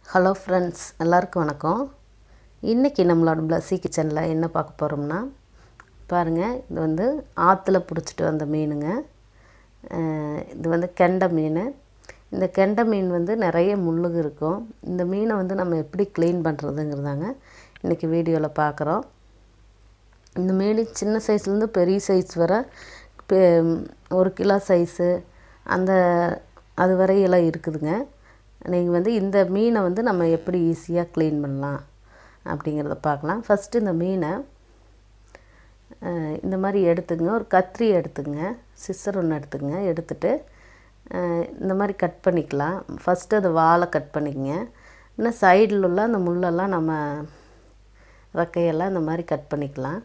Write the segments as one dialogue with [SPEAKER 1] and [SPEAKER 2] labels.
[SPEAKER 1] hello friends எல்லாருக்கும் வணக்கம் இன்றைக்கி நம்மளோட பிளஸி கிச்சனில் என்ன பார்க்க போகிறோம்னா பாருங்கள் இது வந்து ஆற்றுல பிடிச்சிட்டு வந்த மீனுங்க அஹ் இது வந்து கெண்டை மீன் இந்த கெண்டை மீன் வந்து நிறைய முள்ளுங்க இருக்கும் இந்த மீனை வந்து நம்ம எப்படி க்ளீன் பண்ணுறதுங்கிறதாங்க இன்றைக்கி வீடியோவில் பார்க்குறோம் இந்த மீன் சின்ன சைஸ்லேருந்து பெரிய சைஸ் வர பெ- ஒரு கிலோ சைஸு அந்த அது வரையெல்லாம் இருக்குதுங்க நீங்கள் வந்து இந்த மீனை வந்து நம்ம எப்படி ஈஸியாக க்ளீன் பண்ணலாம் அப்படிங்கிறத பார்க்கலாம் ஃபஸ்ட்டு இந்த மீனை அஹ், இந்த மாதிரி எடுத்துங்க ஒரு கத்திரி எடுத்துங்க சிஸ்ஸர் ஒன்று எடுத்துங்க எடுத்துட்டு அஹ், இந்த மாதிரி கட் பண்ணிக்கலாம் ஃபஸ்ட்டு அது வாழை கட் பண்ணிக்கங்க இன்னும் சைடில் உள்ள அந்த முள்ளெல்லாம் நம்ம ரெக்கையெல்லாம் இந்த மாதிரி கட் பண்ணிக்கலாம்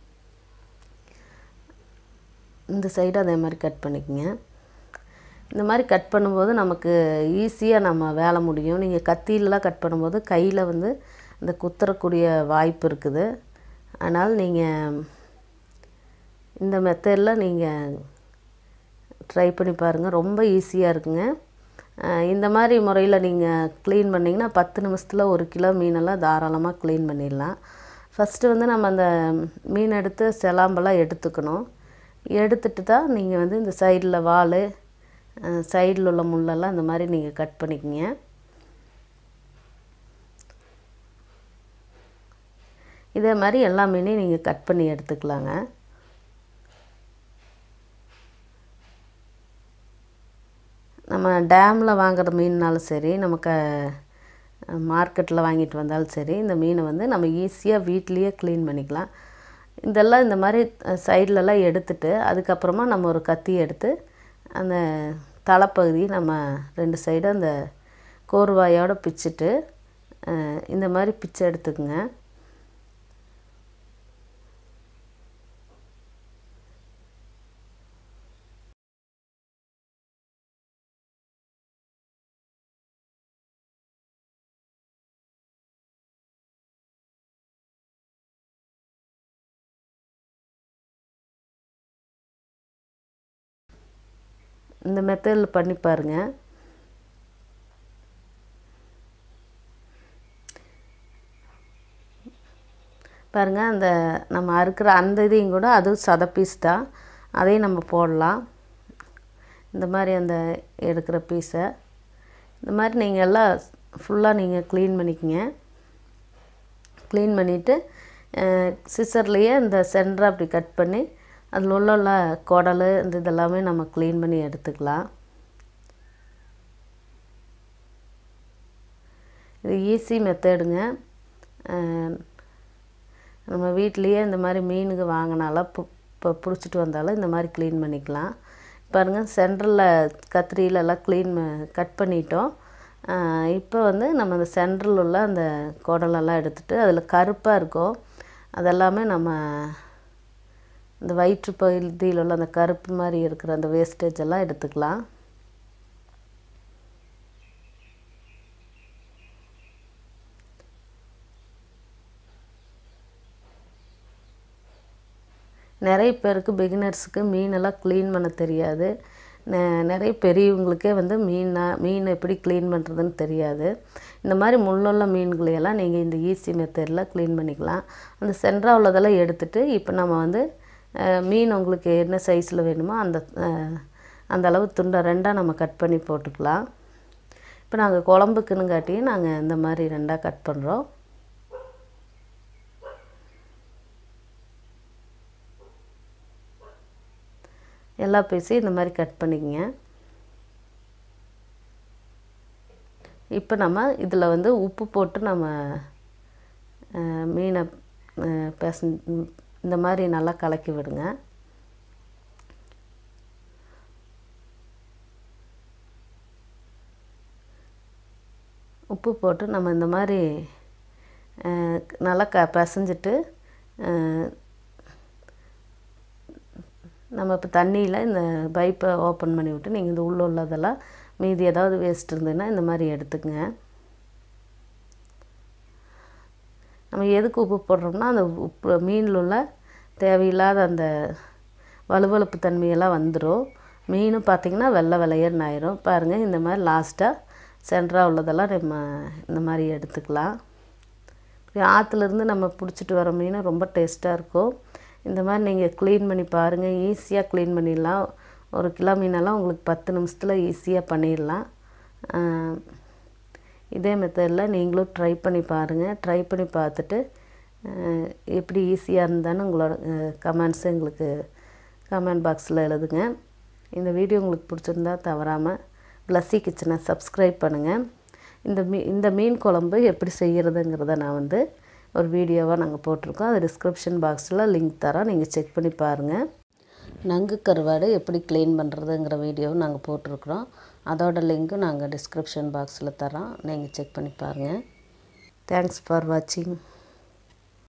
[SPEAKER 1] இந்த சைடு அதே மாதிரி கட் பண்ணிக்கங்க இந்த மாதிரி கட் பண்ணும்போது நமக்கு ஈஸியாக நம்ம வேலை முடியும் நீங்கள் கத்தியிலலாம் கட் பண்ணும்போது கையில் வந்து இந்த குத்துறக்கூடிய வாய்ப்பு இருக்குது அதனால் நீங்கள் இந்த மெத்தடில் நீங்கள் ட்ரை பண்ணி பாருங்கள் ரொம்ப ஈஸியாக இருக்குங்க அஹ் இந்த மாதிரி முறையில் நீங்கள் க்ளீன் பண்ணிங்கன்னா பத்து நிமிஷத்தில் ஒரு கிலோ மீனெல்லாம் தாராளமாக க்ளீன் பண்ணிடலாம் ஃபஸ்ட்டு வந்து நம்ம அந்த மீன் எடுத்து செலாம்பெல்லாம் எடுத்துக்கணும் எடுத்துட்டு தான் நீங்கள் வந்து இந்த சைடில் வால் சைடில் உள்ள முள்ளெல்லாம் இந்த மாதிரி நீங்கள் கட் பண்ணிக்கங்க இதே மாதிரி எல்லா மீனையும் நீங்கள் கட் பண்ணி எடுத்துக்கலாங்க நம்ம டேமில் வாங்குற மீன்னாலும் சரி நமக்கு மார்க்கெட்டில் வாங்கிட்டு வந்தாலும் சரி இந்த மீனை வந்து நம்ம ஈஸியாக வீட்லேயே க்ளீன் பண்ணிக்கலாம் இதெல்லாம் இந்த மாதிரி சைட்லலாம் எடுத்துட்டு அதுக்கப்புறமா நம்ம ஒரு கத்தி எடுத்து அந்த தலைப்பகுதி நம்ம ரெண்டு சைடும் அந்த கோர்வாயோடு பிச்சுட்டு அஹ், இந்த மாதிரி பிச்சை எடுத்துக்குங்க இந்த மெத்தடில் பண்ணி பாருங்கள் பாருங்கள் அந்த நம்ம அறுக்கிற அந்த இதையும் கூட அதுவும் சத பீஸ் தான் அதையும் நம்ம போடலாம் இந்த மாதிரி அந்த எடுக்கிற பீஸை இந்த மாதிரி நீங்கள் எல்லாம் ஃபுல்லாக நீங்கள் க்ளீன் பண்ணிக்கங்க க்ளீன் பண்ணிவிட்டு சிசர்லேயே இந்த சென்டரை அப்படி கட் பண்ணி அதில் உள்ள உள்ள குடல் இந்த இதெல்லாமே நம்ம க்ளீன் பண்ணி எடுத்துக்கலாம் இது ஈஸி மெத்தடுங்க நம்ம வீட்லேயே இந்த மாதிரி மீனுக்கு வாங்கினாலும் இப்போ பிடிச்சிட்டு வந்தாலும் இந்த மாதிரி க்ளீன் பண்ணிக்கலாம் பாருங்கள் சென்டரில் கத்திரியில எல்லாம் க்ளீன் கட் பண்ணிட்டோம் இப்போ வந்து நம்ம அந்த சென்டரில் உள்ள அந்த குடலெல்லாம் எடுத்துட்டு அதில் கருப்பாக இருக்கும் அதெல்லாமே நம்ம இந்த வயிற்று பகுதியில் உள்ள அந்த கருப்பு மாதிரி இருக்கிற அந்த வேஸ்டேஜ் எல்லாம் எடுத்துக்கலாம் நிறைய பேருக்கு பிகினர்ஸுக்கு மீனெல்லாம் க்ளீன் பண்ண தெரியாது நெ- நிறைய பெரியவங்களுக்கே வந்து மீனா மீன் எப்படி க்ளீன் பண்ணுறதுன்னு தெரியாது இந்த மாதிரி முள்ளுள்ள மீன்களையெல்லாம் நீங்கள் இந்த ஈஸி மெத்தடில் க்ளீன் பண்ணிக்கலாம் அந்த சென்ட்ரா உள்ளதெல்லாம் எடுத்துட்டு இப்போ நம்ம வந்து அஹ், மீன் உங்களுக்கு என்ன சைஸில் வேணுமோ அந்த அஹ், அந்த அளவு துண்டை ரெண்டாக நம்ம கட் பண்ணி போட்டுக்கலாம் இப்போ நாங்கள் குழம்புக்குன்னு காட்டியும் நாங்கள் இந்த மாதிரி ரெண்டாக கட் பண்ணுறோம் எல்லா பீஸையும் இந்த மாதிரி கட் பண்ணிக்கங்க இப்போ நம்ம இதில் வந்து உப்பு போட்டு நம்ம அஹ், மீனை அஹ், பெசன் இந்த மாதிரி நல்லா கலக்கி விடுங்க உப்பு போட்டு நம்ம இந்த மாதிரி அஹ், நல்லா க பிசைஞ்சிட்டு அஹ், நம்ம இப்போ தண்ணியில் இந்த பைப்பை ஓப்பன் பண்ணி விட்டு நீங்கள் இந்த உள்ள உள்ளதெல்லாம் மீதி ஏதாவது வேஸ்ட் இருந்ததுன்னா இந்த மாதிரி எடுத்துக்கங்க நம்ம எதுக்கு உப்பு போடுறோம்னா அந்த உப்பு மீனில் உள்ள தேவையில்லாத அந்த வலுவழுப்பு தன்மையெல்லாம் வந்துடும் மீனும் பார்த்திங்கன்னா வெள்ளை வெள்ளையர்னு ஆயிரும் பாருங்கள் இந்த மாதிரி லாஸ்ட்டாக சென்டராக உள்ளதெல்லாம் நம்ம இந்த மாதிரி எடுத்துக்கலாம் ஆற்றுலேருந்து நம்ம பிடிச்சிட்டு வர மீன் ரொம்ப டேஸ்ட்டாக இருக்கும் இந்த மாதிரி நீங்கள் க்ளீன் பண்ணி பாருங்கள் ஈஸியாக க்ளீன் பண்ணிடலாம் ஒரு கிலோ மீனெல்லாம் உங்களுக்கு பத்து நிமிஷத்தில் ஈஸியாக பண்ணிடலாம் இதே மெத்தடில் நீங்களும் ட்ரை பண்ணி பாருங்கள் ட்ரை பண்ணி பார்த்துட்டு எப்படி ஈஸியாக இருந்தான்னு உங்களோட கமெண்ட்ஸு எங்களுக்கு கமெண்ட் பாக்ஸில் எழுதுங்க இந்த வீடியோ உங்களுக்கு பிடிச்சிருந்தா தவறாமல் ப்ளஸ்ஸி கிச்சனை சப்ஸ்கிரைப் பண்ணுங்கள் இந்த மீ இந்த மீன் குழம்பு எப்படி செய்கிறதுங்கிறத நான் வந்து ஒரு வீடியோவாக நாங்கள் போட்டிருக்கோம் அது டிஸ்கிரிப்ஷன் பாக்ஸில் லிங்க் தரோம் நீங்கள் செக் பண்ணி பாருங்கள் நங்கு கருவாடு எப்படி க்ளீன் பண்ணுறதுங்கிற வீடியோவும் நாங்கள் போட்டிருக்குறோம் அதோட லிங்க்கும் நாங்கள் டிஸ்கிரிப்ஷன் பாக்ஸில் தரோம் நீங்கள் செக் பண்ணி பாருங்கள் தேங்க்ஸ் ஃபார் வாட்சிங்